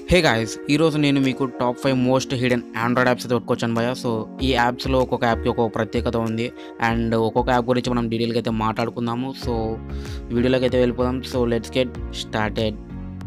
hey guys ఈరోజు నేను మీకు top five most hidden Android apps అయితే కొట్టుకొచ్చాను భయ సో ఈ యాప్స్లో ఒక్కొక్క యాప్కి ఒక్కొక్క ప్రత్యేకత ఉంది అండ్ ఒక్కొక్క యాప్ గురించి మనం డీటెయిల్గా అయితే మాట్లాడుకుందాము సో వీడియోలోకి అయితే వెళ్ళిపోదాం so let's get started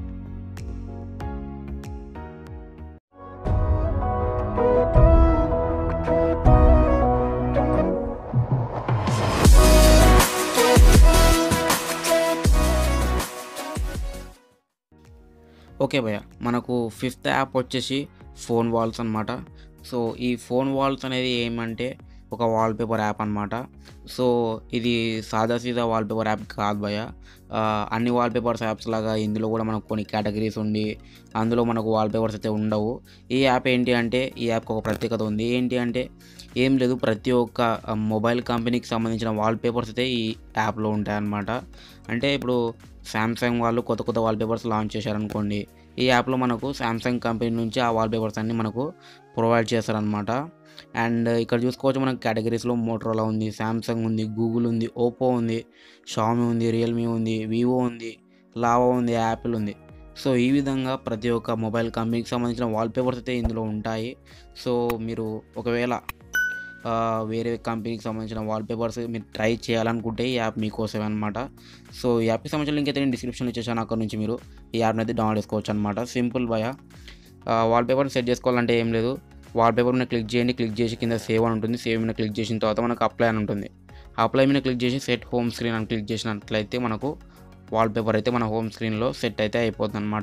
okay భయ్య మనకు ఫిఫ్త్ యాప్ వచ్చేసి ఫోన్ వాల్స్ అనమాట సో ఈ ఫోన్ వాల్స్ అనేది ఏమంటే ఒక వాల్పేపర్ యాప్ అనమాట సో ఇది సాదా సీదా వాల్పేపర్ యాప్ కాదు భయ్య ఆ, అన్ని వాల్పేపర్స్ యాప్స్ లాగా ఇందులో కూడా మనకు కొన్ని కేటగిరీస్ ఉండి అందులో మనకు వాల్పేపర్స్ అయితే ఉండవు ఈ యాప్ ఏంటి అంటే ఈ యాప్కి ఒక ప్రత్యేకత ఉంది ఏంటి అంటే ఏం లేదు ప్రతి ఒక్క ఆ, మొబైల్ కంపెనీకి సంబంధించిన వాల్పేపర్స్ అయితే ఈ యాప్లో ఉంటాయన్నమాట అంటే ఇప్పుడు శాంసంగ్ వాళ్ళు కొత్త కొత్త వాల్పేపర్స్ లాంచ్ చేశారనుకోండి ఈ యాప్లో మనకు శాంసంగ్ కంపెనీ నుంచి ఆ వాల్పేపర్స్ అన్ని మనకు ప్రొవైడ్ చేస్తారనమాట అండ్ ఇక్కడ చూసుకోవచ్చు మనకు కేటగిరీస్లో మోటరోలా ఉంది శాంసంగ్ ఉంది గూగుల్ ఉంది ఓప్పో ఉంది షామీ ఉంది రియల్మీ ఉంది వివో ఉంది లావా ఉంది యాపిల్ ఉంది సో ఈ విధంగా ప్రతి ఒక్క మొబైల్ కంపెనీకి సంబంధించిన వాల్పేపర్స్ అయితే ఇందులో ఉంటాయి సో మీరు ఒకవేళ ఆ, వేరే కంపెనీకి సంబంధించిన వాల్పేపర్స్ మీరు ట్రై చేయాలనుకుంటే ఈ యాప్ మీకోసమే అనమాట సో ఈ యాప్కి సంబంధించిన లింక్ అయితే నేను డిస్క్రిప్షన్లో ఇచ్చేసాను అక్కడ నుంచి మీరు ఈ యాప్ని అయితే డౌన్లోడ్ చేసుకోవచ్చు అనమాట సింపుల్ భయ వాల్పేపర్ సెట్ చేసుకోవాలంటే ఏం లేదు వాల్పేపర్ మీద క్లిక్ చేయండి క్లిక్ చేసి కింద సేవ్ అని ఉంటుంది సేవ్ మీద క్లిక్ చేసిన తర్వాత మనకు అప్లై అని ఉంటుంది అప్లై మీద క్లిక్ చేసి సెట్ హోమ్ స్క్రీన్ అని క్లిక్ చేసినట్లయితే మనకు వాల్పేపర్ అయితే మన హోమ్ స్క్రీన్లో సెట్ అయితే అయిపోతుంది అనమాట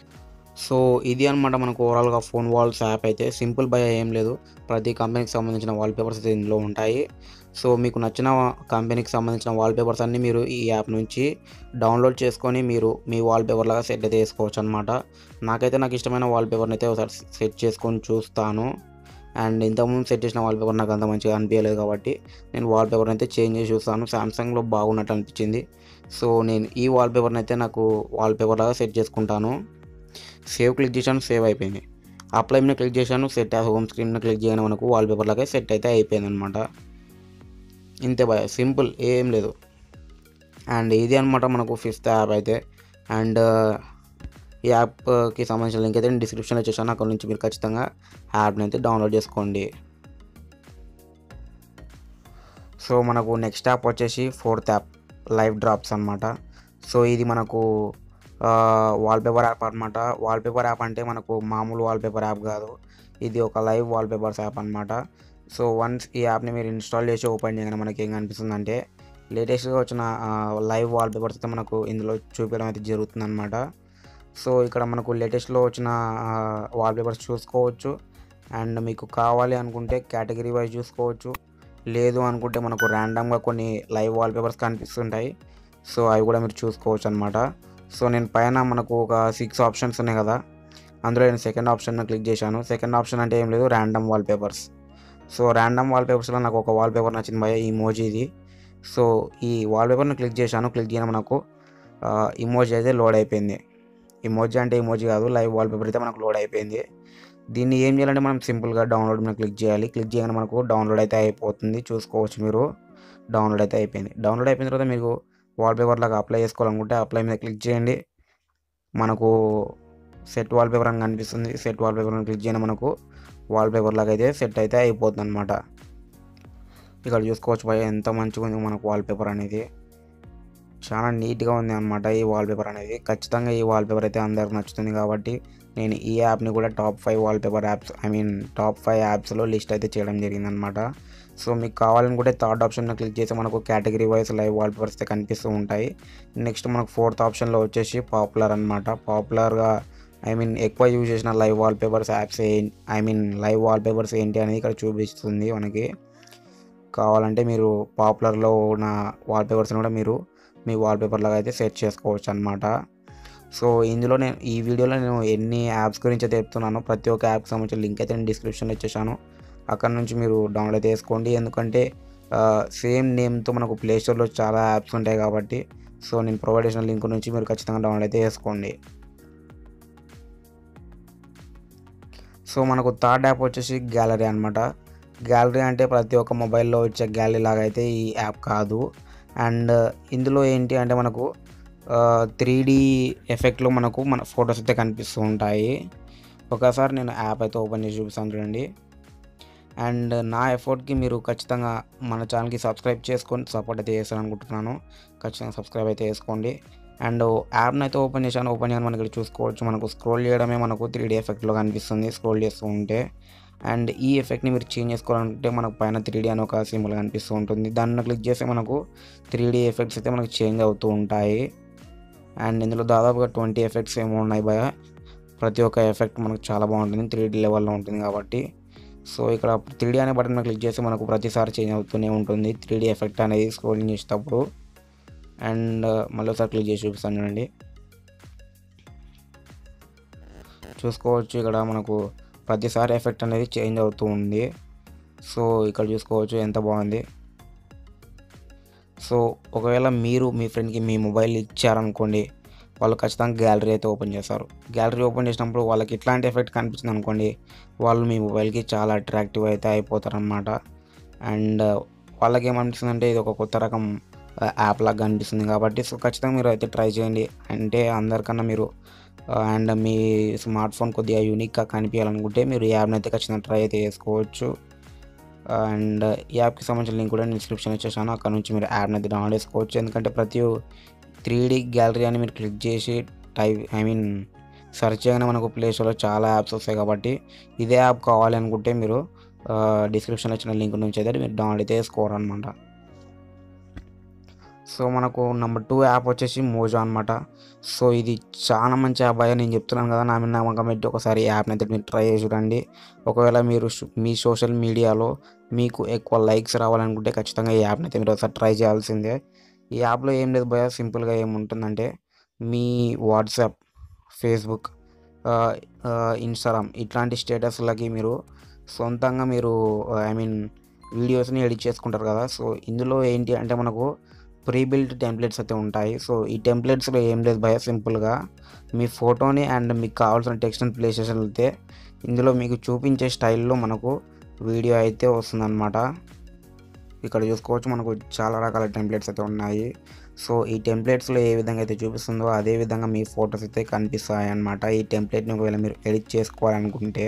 సో ఇది అనమాట మనకు ఓవరాల్గా ఫోన్ వాల్స్ యాప్ అయితే సింపుల్ బై ఏం లేదు ప్రతి కంపెనీకి సంబంధించిన వాల్పేపర్స్ అయితే ఇందులో ఉంటాయి సో మీకు నచ్చిన కంపెనీకి సంబంధించిన వాల్పేపర్స్ అన్నీ మీరు ఈ యాప్ నుంచి డౌన్లోడ్ చేసుకొని మీరు మీ వాల్పేపర్ లాగా సెట్ అయితే చేసుకోవచ్చు అనమాట నాకైతే నాకు ఇష్టమైన వాల్పేపర్ని అయితే ఒకసారి సెట్ చేసుకొని చూస్తాను అండ్ ఇంతకుముందు సెట్ చేసిన వాల్పేపర్ నాకు అంత మంచిగా అనిపించలేదు కాబట్టి నేను వాల్పేపర్ని అయితే చేంజ్ చేసి చూస్తాను సామ్సంగ్లో బాగున్నట్టు అనిపించింది సో నేను ఈ వాల్పేపర్ని అయితే నాకు వాల్పేపర్ లాగా సెట్ చేసుకుంటాను సేవ్ క్లిక్ చేశాను సేవ్ అయిపోయింది అప్లై మీద క్లిక్ చేశాను సెట్ హోమ్ స్క్రీన్ మీద క్లిక్ చేయగానే మనకు వాల్పేపర్ లాగా సెట్ అయితే అయిపోయింది అనమాట ఇంతే బాయ్ సింపుల్ ఏం లేదు అండ్ ఇది అనమాట మనకు ఫిఫ్త్ యాప్ అయితే అండ్ ఈ యాప్కి సంబంధించిన లింక్ అయితే నేను డిస్క్రిప్షన్లో చేశాను అక్కడ నుంచి మీరు ఖచ్చితంగా యాప్ని అయితే డౌన్లోడ్ చేసుకోండి సో మనకు నెక్స్ట్ యాప్ వచ్చేసి ఫోర్త్ యాప్ లైవ్ డ్రాప్స్ అనమాట సో ఇది మనకు వాల్పేపర్ యాప్ అనమాట వాల్పేపర్ యాప్ అంటే మనకు మామూలు వాల్పేపర్ యాప్ కాదు ఇది ఒక లైవ్ వాల్పేపర్స్ యాప్ అనమాట సో వన్స్ ఈ యాప్ని మీరు ఇన్స్టాల్ చేసి ఓపెన్ చేయగానే మనకి ఏం కనిపిస్తుంది అంటే లేటెస్ట్గా వచ్చిన లైవ్ వాల్పేపర్స్ అయితే మనకు ఇందులో చూపించడం అయితే జరుగుతుంది అనమాట సో ఇక్కడ మనకు లేటెస్ట్లో వచ్చిన వాల్పేపర్స్ చూసుకోవచ్చు అండ్ మీకు కావాలి అనుకుంటే కేటగిరీ వైజ్ చూసుకోవచ్చు లేదు అనుకుంటే మనకు ర్యాండమ్గా కొన్ని లైవ్ వాల్పేపర్స్ కనిపిస్తుంటాయి సో అవి కూడా మీరు చూసుకోవచ్చు అనమాట సో నేను పైన మనకు ఒక సిక్స్ ఆప్షన్స్ ఉన్నాయి కదా అందులో నేను సెకండ్ ఆప్షన్ క్లిక్ చేశాను సెకండ్ ఆప్షన్ అంటే ఏం లేదు ర్యాండమ్ వాల్పేపర్స్ సో ర్యాండమ్ వాల్పేపర్స్లో నాకు ఒక వాల్పేపర్ నచ్చింది భయ ఇమోజీది సో ఈ వాల్పేపర్ని క్లిక్ చేశాను క్లిక్ చేయడం మనకు ఇమోజీ అయితే లోడ్ అయిపోయింది ఇమోజీ అంటే ఇమోజీ కాదు లైవ్ వాల్పేపర్ అయితే మనకు లోడ్ అయిపోయింది దీన్ని ఏం చేయాలంటే మనం సింపుల్గా డౌన్లోడ్ మీద క్లిక్ చేయాలి క్లిక్ చేయగానే మనకు డౌన్లోడ్ అయితే అయిపోతుంది చూసుకోవచ్చు మీరు డౌన్లోడ్ అయితే అయిపోయింది డౌన్లోడ్ అయిపోయిన తర్వాత మీకు వాల్పేపర్ లాగా అప్లై చేసుకోవాలనుకుంటే అప్లై మీద క్లిక్ చేయండి మనకు సెట్ వాల్పేపర్ అని కనిపిస్తుంది సెట్ వాల్పేపర్ అని క్లిక్ చేయడం మనకు వాల్పేపర్ లాగా అయితే సెట్ అయితే అయిపోతుంది అనమాట ఇక్కడ చూసుకోవచ్చు భయ ఎంత మంచిగా ఉంది మనకు వాల్పేపర్ అనేది చాలా నీట్గా ఉంది అనమాట ఈ వాల్పేపర్ అనేది ఖచ్చితంగా ఈ వాల్పేపర్ అయితే అందరికి నచ్చుతుంది కాబట్టి నేను ఈ యాప్ని కూడా top five wallpaper apps I mean top five యాప్స్లో లిస్ట్ అయితే చేయడం జరిగిందనమాట సో మీకు కావాలనుకుంటే థర్డ్ ఆప్షన్ క్లిక్ చేసి మనకు కేటగిరీ వైజ్ లైవ్ వాల్పేపర్స్ అయితే కనిపిస్తూ ఉంటాయి నెక్స్ట్ మనకు ఫోర్త్ ఆప్షన్లో వచ్చేసి పాపులర్ అనమాట పాపులర్గా ఐ మీన్ ఎక్కువ యూజ్ చేసిన live wallpapers apps I mean live wallpapers ఏంటి అనేది ఇక్కడ చూపిస్తుంది మనకి కావాలంటే మీరు పాపులర్లో ఉన్న వాల్పేపర్స్ని కూడా మీరు మీ వాల్పేపర్ లాగా అయితే సెట్ చేసుకోవచ్చు అనమాట సో ఇందులో నేను ఈ వీడియోలో నేను ఎన్ని యాప్స్ గురించి అయితే చెప్తున్నానో ప్రతి ఒక్క యాప్కి సంబంధించిన లింక్ అయితే నేను డిస్క్రిప్షన్లో ఇచ్చేసాను అక్కడ నుంచి మీరు డౌన్లోడ్ అయితే చేసుకోండి ఎందుకంటే సేమ్ నేమ్తో మనకు ప్లే స్టోర్లో చాలా యాప్స్ ఉంటాయి కాబట్టి సో నేను ప్రొవైడ్ చేసిన లింక్ నుంచి మీరు ఖచ్చితంగా డౌన్లోడ్ అయితే చేసుకోండి సో మనకు థర్డ్ యాప్ వచ్చేసి గ్యాలరీ అనమాట గ్యాలరీ అంటే ప్రతి ఒక్క మొబైల్లో వచ్చే గ్యాలరీ లాగా అయితే ఈ యాప్ కాదు అండ్ ఇందులో ఏంటి అంటే మనకు త్రీ డీ ఎఫెక్ట్లో మనకు మన ఫొటోస్ అయితే కనిపిస్తూ ఉంటాయి ఒకసారి నేను యాప్ అయితే ఓపెన్ చేసి చూపిస్తాను చూడండి అండ్ నా ఎఫర్ట్కి మీరు ఖచ్చితంగా మన ఛానల్కి సబ్స్క్రైబ్ చేసుకొని సపోర్ట్ అయితే చేస్తాను అనుకుంటున్నాను ఖచ్చితంగా సబ్స్క్రైబ్ అయితే చేసుకోండి అండ్ యాప్ని అయితే ఓపెన్ చేశాను ఓపెన్ చేయని మనకి ఇక్కడ చూసుకోవచ్చు మనకు స్క్రోల్ చేయడమే మనకు త్రీ డీ ఎఫెక్ట్లో కనిపిస్తుంది స్క్రోల్ చేస్తూ ఉంటే అండ్ ఈ ఎఫెక్ట్ని మీరు చేంజ్ చేసుకోవాలంటే మనకు పైన త్రీ డీ అని ఒక సింబల్ కనిపిస్తూ ఉంటుంది దాన్ని క్లిక్ చేస్తే మనకు త్రీ డీ ఎఫెక్ట్స్ అయితే మనకు చేంజ్ అవుతూ ఉంటాయి అండ్ ఇందులో దాదాపుగా ట్వంటీ ఎఫెక్ట్స్ ఏమో ఉన్నాయి భయ ప్రతి ఒక్క ఎఫెక్ట్ మనకు చాలా బాగుంటుంది త్రీ డీ లెవెల్లో ఉంటుంది కాబట్టి సో ఇక్కడ త్రీ డీ అనే బటన్ మీద క్లిక్ చేస్తే మనకు ప్రతిసారి చేంజ్ అవుతూనే ఉంటుంది త్రీ డీ ఎఫెక్ట్ అనేది స్క్రోలింగ్ చేసేటప్పుడు అండ్ మళ్ళీ ఒకసారి క్లిక్ చేసి చూపిస్తాను చూడండి చూసుకోవచ్చు ఇక్కడ మనకు ప్రతిసారి ఎఫెక్ట్ అనేది చేంజ్ అవుతూ ఉంది సో ఇక్కడ చూసుకోవచ్చు ఎంత బాగుంది సో ఒకవేళ మీరు మీ ఫ్రెండ్కి మీ మొబైల్ ఇచ్చారనుకోండి వాళ్ళు ఖచ్చితంగా గ్యాలరీ అయితే ఓపెన్ చేస్తారు గ్యాలరీ ఓపెన్ చేసినప్పుడు వాళ్ళకి ఇట్లాంటి ఎఫెక్ట్ కనిపించింది అనుకోండి వాళ్ళు మీ మొబైల్కి చాలా అట్రాక్టివ్ అయితే అయిపోతారు అనమాట అండ్ వాళ్ళకి ఏమనిపిస్తుంది అంటే ఇది ఒక కొత్త రకం యాప్ లాగా కనిపిస్తుంది కాబట్టి సో ఖచ్చితంగా మీరు అయితే ట్రై చేయండి అంటే అందరికన్నా మీరు అండ్ మీ స్మార్ట్ ఫోన్ కొద్దిగా యూనిక్గా కనిపించాలనుకుంటే మీరు ఈ యాప్ని అయితే ఖచ్చితంగా ట్రై అయితే చేసుకోవచ్చు అండ్ ఈ యాప్కి సంబంధించిన లింక్ కూడా నేను డిస్క్రిప్షన్ ఇచ్చేసాను అక్కడ నుంచి మీరు యాప్ని అయితే డౌన్లోడ్ చేసుకోవచ్చు ఎందుకంటే ప్రతి త్రీ డీ గ్యాలరీ అని మీరు క్లిక్ చేసి టైప్ ఐ మీన్ సెర్చ్ చేయగానే మనకు ప్లే స్టోర్లో చాలా యాప్స్ వస్తాయి కాబట్టి ఇదే యాప్ కావాలి అనుకుంటే మీరు డిస్క్రిప్షన్లో ఇచ్చిన లింక్ నుంచి అయితే మీరు డౌన్లోడ్ అయితే చేసుకోరు అనమాట సో మనకు నెంబర్ టూ యాప్ వచ్చేసి మోజో అనమాట సో ఇది చాలా మంచి యాప్ అయ్యా నేను చెప్తున్నాను కదా నా మీద నమ్మకం పెట్టి ఒకసారి యాప్ని అయితే మీరు ట్రై చేసి చూడండి ఒకవేళ మీరు మీ సోషల్ మీడియాలో మీకు ఎక్కువ లైక్స్ రావాలనుకుంటే ఖచ్చితంగా ఈ యాప్ని అయితే మీరు ఒకసారి ట్రై చేయాల్సిందే ఈ యాప్లో ఏం లేదు భయ సింపుల్గా ఏముంటుందంటే మీ వాట్సాప్ ఫేస్బుక్ ఇన్స్టాగ్రామ్ ఇట్లాంటి స్టేటస్లకి మీరు సొంతంగా మీరు ఐ మీన్ వీడియోస్ని ఎడిట్ చేసుకుంటారు కదా సో ఇందులో ఏంటి అంటే మనకు ప్రీ బిల్డ్ టెంప్లెట్స్ అయితే ఉంటాయి సో ఈ టెంప్లెట్స్లో ఏం లేదు భయ సింపుల్గా మీ ఫోటోని అండ్ మీకు కావాల్సిన టెక్స్ట్ని ప్లే చేసి వెళ్తే ఇందులో మీకు చూపించే స్టైల్లో మనకు వీడియో అయితే వస్తుందన్నమాట ఇక్కడ చూసుకోవచ్చు మనకు చాలా రకాల టెంప్లెట్స్ అయితే ఉన్నాయి సో ఈ టెంప్లెట్స్లో ఏ విధంగా అయితే చూపిస్తుందో అదే విధంగా మీ ఫొటోస్ అయితే కనిపిస్తాయి అన్నమాట ఈ టెంప్లెట్ని ఒకవేళ మీరు ఎడిట్ చేసుకోవాలనుకుంటే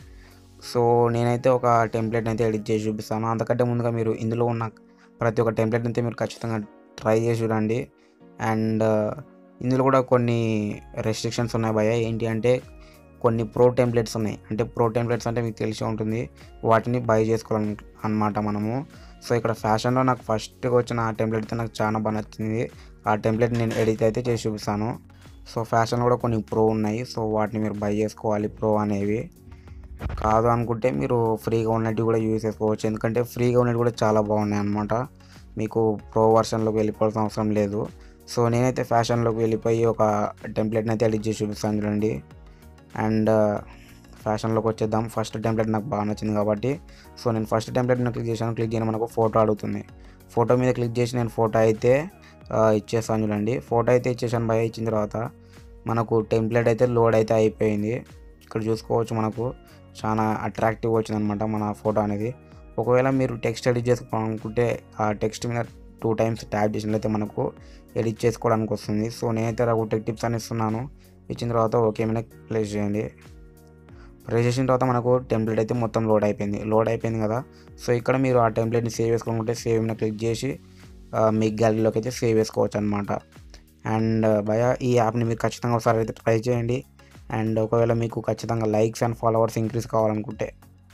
సో నేనైతే ఒక టెంప్లెట్ అయితే ఎడిట్ చేసి చూపిస్తాను అంతకంటే ముందుగా మీరు ఇందులో ఉన్న ప్రతి ఒక్క టెంప్లెట్ అయితే మీరు ఖచ్చితంగా ట్రై చేసి చూడండి అండ్ ఇందులో కూడా కొన్ని రెస్ట్రిక్షన్స్ ఉన్నాయి భయ ఏంటి అంటే కొన్ని ప్రో టెంప్లెట్స్ ఉన్నాయి అంటే ప్రో టెంప్లెట్స్ అంటే మీకు తెలిసి ఉంటుంది వాటిని బై చేసుకోవాలని అనమాట మనము సో ఇక్కడ ఫ్యాషన్లో నాకు ఫస్ట్ వచ్చిన ఆ టెంప్లెట్ అయితే నాకు చాలా బాగా నచ్చింది ఆ టెంప్లెట్ నేను ఎడిట్ అయితే చేసి చూపిస్తాను సో ఫ్యాషన్లో కూడా కొన్ని ప్రో ఉన్నాయి సో వాటిని మీరు బై చేసుకోవాలి ప్రో అనేవి కాదు అనుకుంటే మీరు ఫ్రీగా ఉన్నట్టు కూడా యూజ్ చేసుకోవచ్చు ఎందుకంటే ఫ్రీగా ఉన్నట్టు కూడా చాలా బాగున్నాయి అనమాట మీకు ప్రో వర్షన్లోకి వెళ్ళిపోవాల్సిన అవసరం లేదు సో నేనైతే ఫ్యాషన్లోకి వెళ్ళిపోయి ఒక టెంప్లెట్ని అయితే ఎడిట్ చేసి చూపిస్తాను చూడండి అండ్ ఫ్యాషన్లోకి వచ్చేద్దాం ఫస్ట్ టెంప్లెట్ నాకు బాగా నచ్చింది కాబట్టి సో నేను ఫస్ట్ టెంప్లెట్ క్లిక్ చేశాను క్లిక్ చేయడం మనకు ఫోటో అడుగుతుంది ఫోటో మీద క్లిక్ చేసి నేను ఫోటో అయితే ఇచ్చేస్తాను చూడండి ఫోటో అయితే ఇచ్చేసాను భయ ఇచ్చిన తర్వాత మనకు టెంప్లెట్ అయితే లోడ్ అయితే అయిపోయింది ఇక్కడ చూసుకోవచ్చు మనకు చాలా అట్రాక్టివ్ వచ్చిందనమాట మన ఫోటో అనేది ఒకవేళ మీరు టెక్స్ట్ ఎడిట్ చేసుకోవాలనుకుంటే ఆ టెక్స్ట్ మీద టూ టైమ్స్ ట్యాప్ చేసినట్లయితే మనకు ఎడిట్ చేసుకోవడానికి వస్తుంది సో నేనైతే నాకు టెక్ టిప్స్ అని ఇస్తున్నాను ఇచ్చిన తర్వాత ఓకే మీద ప్లేస్ చేయండి ప్రెస్ చేసిన తర్వాత మనకు టెంప్లెట్ అయితే మొత్తం లోడ్ అయిపోయింది లోడ్ అయిపోయింది కదా సో ఇక్కడ మీరు ఆ టెంప్లెట్ని సేవ్ చేసుకోవాలనుకుంటే సేవ్ మీద క్లిక్ చేసి మీ గ్యాలరీలోకి అయితే సేవ్ చేసుకోవచ్చు అనమాట అండ్ భయ ఈ యాప్ని మీరు ఖచ్చితంగా ఒకసారి అయితే ట్రై చేయండి అండ్ ఒకవేళ మీకు ఖచ్చితంగా లైక్స్ అండ్ ఫాలోవర్స్ ఇంక్రీజ్ కావాలనుకుంటే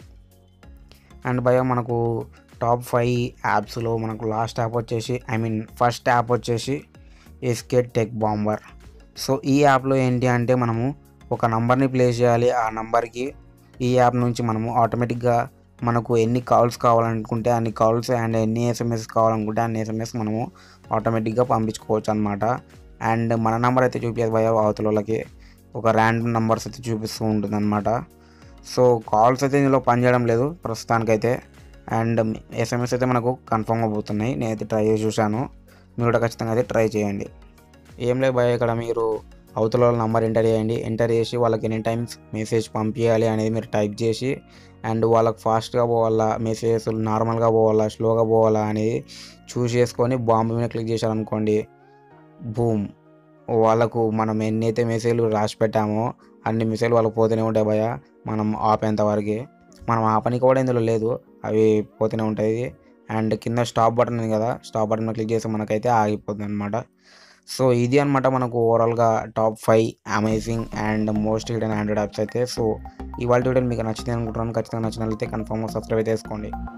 అండ్ భయ మనకు టాప్ ఫైవ్ యాప్స్లో మనకు లాస్ట్ యాప్ వచ్చేసి ఐ మీన్ ఫస్ట్ యాప్ వచ్చేసి ఎస్కే టెక్ బాంబర్ సో ఈ యాప్లో ఏంటి అంటే మనము ఒక నంబర్ని ప్లేస్ చేయాలి ఆ నంబర్కి ఈ యాప్ నుంచి మనము ఆటోమేటిక్గా మనకు ఎన్ని కాల్స్ కావాలనుకుంటే అన్ని కాల్స్ అండ్ ఎన్ని ఎస్ఎంఎస్ కావాలనుకుంటే అన్ని ఎస్ఎంఎస్ మనము ఆటోమేటిక్గా పంపించుకోవచ్చు అనమాట అండ్ మన నెంబర్ అయితే చూపించదు భయ అవతల వాళ్ళకి ఒక ర్యాండమ్ నెంబర్స్ అయితే చూపిస్తూ ఉంటుంది అనమాట సో కాల్స్ అయితే ఇందులో పనిచేయడం లేదు ప్రస్తుతానికైతే అండ్ ఎస్ఎంఎస్ అయితే మనకు కన్ఫర్మ్గా పోతున్నాయి నేనైతే ట్రై చేసి చూశాను మీరు కూడా ఖచ్చితంగా అయితే ట్రై చేయండి ఏం లేదు భయ ఇక్కడ మీరు అవతల వాళ్ళ నెంబర్ ఎంటర్ చేయండి ఎంటర్ చేసి వాళ్ళకి ఎన్ని టైమ్స్ మెసేజ్ పంపించాలి అనేది మీరు టైప్ చేసి అండ్ వాళ్ళకి ఫాస్ట్గా పోవాలా మెసేజ్ నార్మల్గా పోవాలా స్లోగా పోవాలా అనేది చూస్ చేసుకొని బాంబు మీద క్లిక్ చేశారనుకోండి బూమ్ వాళ్ళకు మనం ఎన్నైతే మెసేజ్లు రాసి పెట్టామో అన్ని మెసేజ్లు వాళ్ళకి పోతూనే ఉంటాయి భయ మనం ఆపేంత వరకు మనం ఆపనికి కూడా ఇందులో లేదు అవి పోతూనే ఉంటాయి అండ్ కింద స్టాప్ బటన్ ఉంది కదా స్టాప్ బటన్ క్లిక్ చేస్తే మనకైతే ఆగిపోతుంది అనమాట సో ఇది అనమాట మనకు ఓవరాల్గా top five amazing and most hidden Android apps అయితే సో ఇవాళ వీడియో మీకు నచ్చింది అనుకుంటున్నాను ఖచ్చితంగా నచ్చినట్లయితే కన్ఫర్మ్గా సబ్స్క్రైబ్ అయితే చేసుకోండి